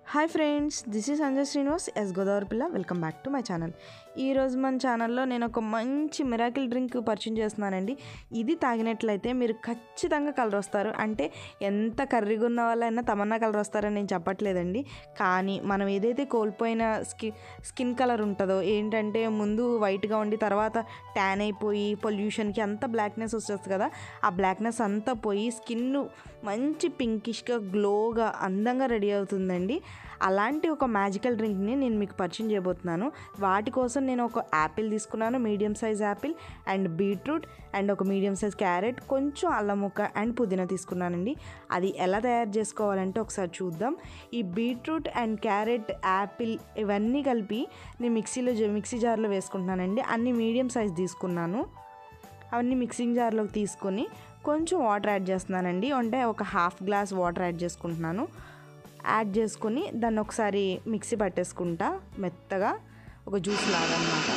hi friends this is Sanjay Srinivas S Godavari పిల్ల welcome back to my channel ఈరోజు మన ఛానల్లో నేను ఒక మంచి మిరాకిల్ డ్రింక్ పరిచయం చేస్తున్నానండి ఇది తాగినట్లయితే మీరు ఖచ్చితంగా కలర్ వస్తారు అంటే ఎంత కర్రీగా ఉన్న వాళ్ళైనా తమన్నా కలర్ వస్తారని నేను చెప్పట్లేదండి కానీ మనం ఏదైతే కోల్పోయిన స్కిన్ స్కిన్ కలర్ ఉంటుందో ఏంటంటే ముందు వైట్గా ఉండి తర్వాత ట్యాన్ అయిపోయి పొల్యూషన్కి అంత బ్లాక్నెస్ వచ్చేస్తుంది కదా ఆ బ్లాక్నెస్ అంతా పోయి స్కిన్ మంచి పింకిష్గా గ్లోగా అందంగా రెడీ అవుతుందండి అలాంటి ఒక మ్యాజికల్ డ్రింక్ని నేను మీకు పరిచయం చేయబోతున్నాను వాటి కోసం నేను ఒక యాపిల్ తీసుకున్నాను medium size apple and beetroot and ఒక మీడియం సైజ్ క్యారెట్ కొంచెం అల్లం ముక్క అండ్ పుదీనా తీసుకున్నానండి అది ఎలా తయారు చేసుకోవాలంటే ఒకసారి చూద్దాం ఈ బీట్రూట్ అండ్ క్యారెట్ యాపిల్ ఇవన్నీ కలిపి నేను మిక్సీలో జ- మిక్సీ జార్లో వేసుకుంటున్నానండి అన్ని మీడియం సైజ్ తీసుకున్నాను అవన్నీ మిక్సింగ్ జార్లోకి తీసుకొని కొంచెం వాటర్ యాడ్ చేస్తున్నానండి అంటే ఒక హాఫ్ గ్లాస్ వాటర్ యాడ్ చేసుకుంటున్నాను యాడ్ చేసుకొని దాన్ని ఒకసారి మిక్సీ పట్టేసుకుంటా మెత్తగా ఒక జ్యూస్ లాగా అనమాట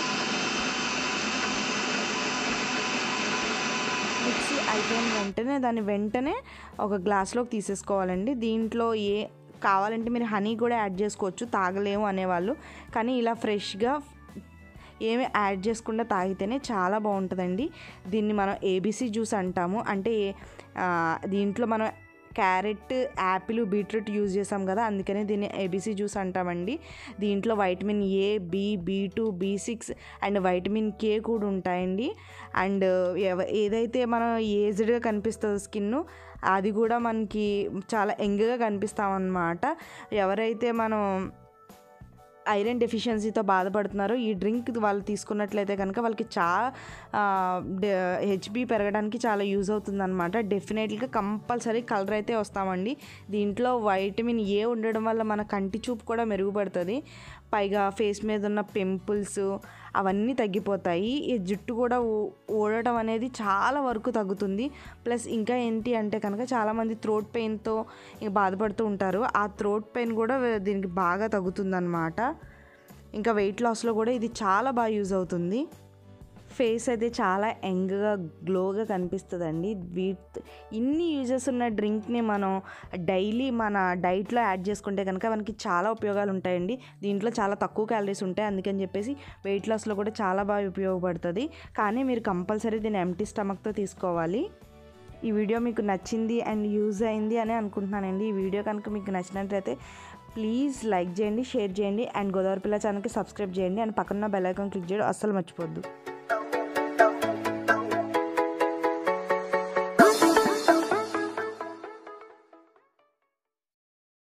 మిక్సీ అయిపోయిన వెంటనే దాన్ని వెంటనే ఒక గ్లాస్లోకి తీసేసుకోవాలండి దీంట్లో ఏ కావాలంటే మీరు హనీ కూడా యాడ్ చేసుకోవచ్చు తాగలేము అనేవాళ్ళు కానీ ఇలా ఫ్రెష్గా ఏమి యాడ్ చేసుకుండా తాగితేనే చాలా బాగుంటుందండి దీన్ని మనం ఏబీసీ జ్యూస్ అంటాము అంటే ఆ, దీంట్లో మనం క్యారెట్ యాపిల్ బీట్రూట్ యూజ్ చేసాం కదా అందుకనే దీన్ని ఏబీసీ జ్యూస్ అంటామండి దీంట్లో vitamin A B B two B six and vitamin K కూడా ఉంటాయండి అండ్ ఎవ- ఏదైతే మనం ఏజ్డ్గా కనిపిస్తుందో స్కిన్ అది కూడా మనకి చాలా యంగ్గా కనిపిస్తామన్నమాట ఎవరైతే మనం ఐరన్ డెఫిషియన్సీతో బాధపడుతున్నారో ఈ డ్రింక్ వాళ్ళు తీసుకున్నట్లయితే కనుక వాళ్ళకి చాలా హెచ్బి పెరగడానికి చాలా యూజ్ అవుతుంది అనమాట డెఫినెట్గా కంపల్సరీ కలర్ అయితే వస్తామండి దీంట్లో వైటమిన్ ఏ ఉండడం వల్ల మన కంటి చూపు కూడా మెరుగుపడుతుంది పైగా ఫేస్ మీద ఉన్న పింపుల్స్ అవన్నీ తగ్గిపోతాయి ఈ జుట్టు కూడా ఊ- ఊడటం అనేది చాలా వరకు తగ్గుతుంది ప్లస్ ఇంకా ఏంటి అంటే కనుక చాలామంది థ్రోట్ పెయిన్తో ఇంకా బాధపడుతూ ఉంటారు ఆ థ్రోట్ పెయిన్ కూడా దీనికి బాగా తగ్గుతుంది ఇంకా వెయిట్ లాస్లో కూడా ఇది చాలా బాగా యూజ్ అవుతుంది ఫేస్ అయితే చాలా యంగ్గా గ్లోగా కనిపిస్తుందండి వీట్ ఇన్ని యూజెస్ ఉన్న డ్రింక్ని మనం డైలీ మన డైట్లో యాడ్ చేసుకుంటే కనుక మనకి చాలా ఉపయోగాలు ఉంటాయండి దీంట్లో చాలా తక్కువ క్యాలరీస్ ఉంటాయి అందుకని చెప్పేసి వెయిట్ లాస్లో కూడా చాలా బాగా ఉపయోగపడుతుంది కానీ మీరు కంపల్సరీ దీన్ని ఎంటీ స్టమక్తో తీసుకోవాలి ఈ వీడియో మీకు నచ్చింది అండ్ యూజ్ అయింది అని అనుకుంటున్నానండి ఈ వీడియో కనుక మీకు నచ్చినట్లయితే ప్లీజ్ లైక్ చేయండి షేర్ చేయండి అండ్ గోదావరి పిల్ల ఛానల్కి సబ్స్క్రైబ్ చేయండి అండ్ పక్కన బెల్ ఐకాన్ క్లిక్ చేయడం అస్సలు మర్చిపోద్దు